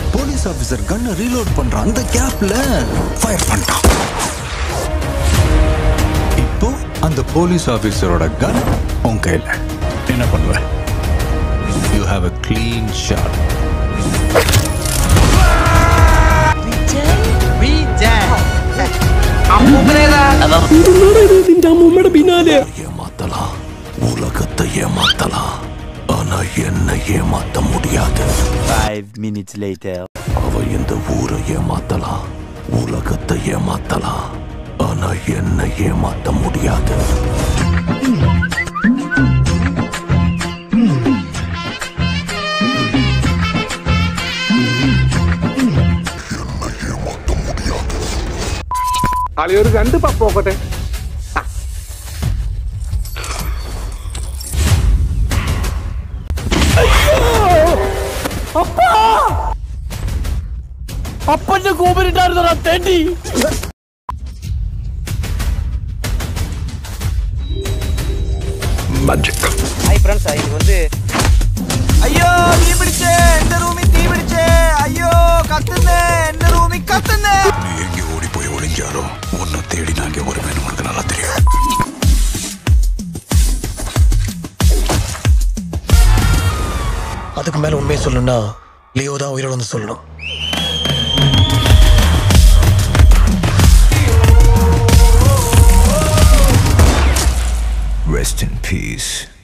Police officer கன்னை reload பண்றான் அந்த கேப்ல ஃபயர் பண்ணிட்டான் இப்போ அந்த போலீஸ் ஆபீசரோட கன் உன் கையில என்ன பண்ணுவ you have a clean shot ஏமாத்தலாம் உலகத்தை ஏமாத்தலாம் ஆனா என்ன ஏமாத்த முடியாது Five minutes later. அவ இந்த ஊரை ஏமாத்தலாம் உலகத்தை ஏமாத்தலாம் ஆனா என்ன ஏமாத்த முடியாது കളിയൊരു രണ്ട് പപ്പോക്കട്ടെ അപ്പന്റെ കൂപ്പരിട്ടായിരുന്നടാ തെണ്ടി ஹாய் ஃப்ரெண்ட்ஸ் இது வந்து ஐயோ தீ பிடிச்சே இந்த ரூமி தீ பிடிச்சே ஐயோ கத்துனே இந்த ரூமி கத்துனே நீ எங்கே ஓடி போய் ஒளிஞ்சாலும் உன்னை தேடி நாங்க வருவேன் உனக்கு நல்லா தெரியும் அதுக்கு மேல உண்மையை சொல்லணும்னா லியோ தான் உயிரோட வந்து சொல்லணும் Rest in peace.